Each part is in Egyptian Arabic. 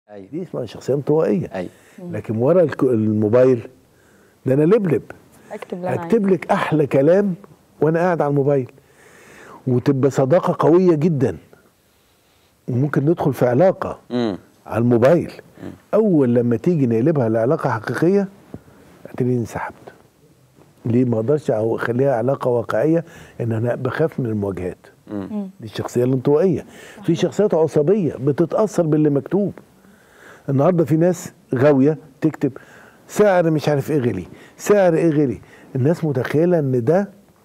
ايوه دي اسمها شخصيه انطوائيه ايوه لكن ورا الك- الموبايل ده انا لبلب اكتب اللي انا هكتب لك احلى كلام وانا قاعد على الموبايل وتبقى صداقه قويه جدا وممكن ندخل في علاقه امم على الموبايل اول لما تيجي نقلبها لعلاقه حقيقيه هتلاقيني انسحبت ليه ما اقدرش أو اخليها علاقه واقعيه ان انا بخاف من المواجهات دي الشخصيه الانطوائيه في شخصيات عصبيه بتتاثر باللي مكتوب النهارده في ناس غاويه تكتب سعر مش عارف ايه غلي سعر ايه غلي الناس متخيله ان ده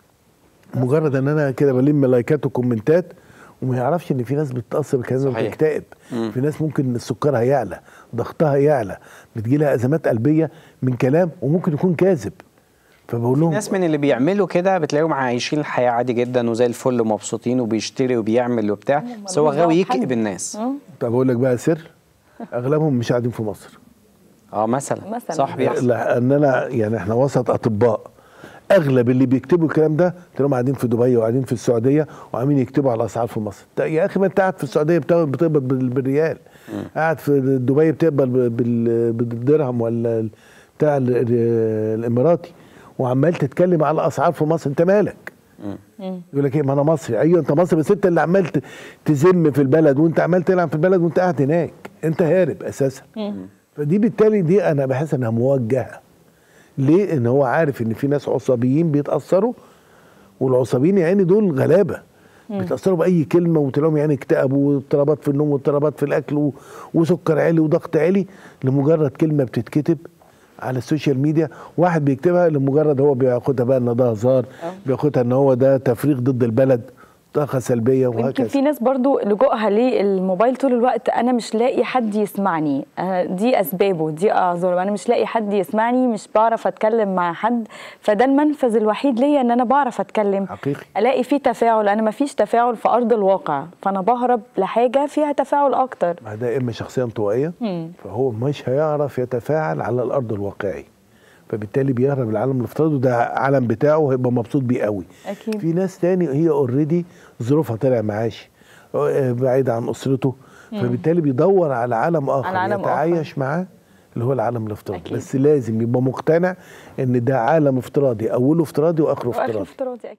مجرد ان انا كده بلم لايكات وكومنتات وما يعرفش ان في ناس بتتاثر بالكلام ده صحيح. وبتكتئب في ناس ممكن سكرها يعلى ضغطها يعلى بتجي لها ازمات قلبيه من كلام وممكن يكون كاذب فبقول لهم ناس من اللي بيعملوا كده بتلاقيهم عايشين الحياه عادي جدا وزي الفل ومبسوطين وبيشتري وبيعمل وبتاع بس هو ملوش غاوي دعوة بحد. يكئب الناس طب اقول لك بقى سر اغلبهم مش قاعدين في مصر اه مثلا مثلاً. صح بيحصل لان انا يعني احنا وسط اطباء اغلب اللي بيكتبوا الكلام ده تلاقيهم قاعدين في دبي وقاعدين في السعوديه وعاملين يكتبوا على الاسعار في مصر طيب يا اخي ما انت قاعد في السعوديه بتاخد- بتقبض بال- بالريال قاعد في دبي بتقبض بال- بال- بالدرهم ولا ال- بتاع ال- ال- الاماراتي وعمال تتكلم على الاسعار في مصر انت مالك يقول لك ايه ما انا مصري ايوه انت مصري بس انت اللي عمال ت- تذم في البلد وانت عمال تلعب في البلد وانت قاعد هناك انت هارب اساسا فدي بالتالي دي انا بحس انها موجهه ليه ان هو عارف ان في ناس عصبيين بيتاثروا والعصبيين يعني دول غلابه بيتاثروا باي كلمه وتلاقيهم يعني اكتئبوا واضطرابات في النوم واضطرابات في الاكل و- وسكر عالي وضغط عالي لمجرد كلمه بتتكتب على السوشيال ميديا واحد بيكتبها لمجرد هو بياخدها بقى ان ده هزار بياخدها ان هو ده تفريغ ضد البلد طاقه سلبيه يمكن وهكذا في ناس برضو لجوءها للموبايل طول الوقت انا مش لاقي حد يسمعني آه، دي اسبابه دي اعذاره انا مش لاقي حد يسمعني مش بعرف اتكلم مع حد فده المنفذ الوحيد ليا ان انا بعرف اتكلم حقيقي. الاقي فيه تفاعل انا ما فيش تفاعل في ارض الواقع فانا بهرب لحاجه فيها تفاعل اكتر ما ده اما شخصيه انطوائيه فهو مش هيعرف يتفاعل على الارض الواقعي فبالتالي بيهرب العالم الافتراضي وده عالم بتاعه هيبقى مبسوط بيه قوي أكيد. في ناس تاني هي اوريدي ظروفها طلع معاش آه، بعيد عن اسرته فبالتالي بيدور على عالم اخر على عالم يتعايش معاه اللي هو العالم الافتراضي أكيد. بس لازم يبقى مقتنع ان ده عالم افتراضي اوله افتراضي واخره واخر افتراضي افتراضي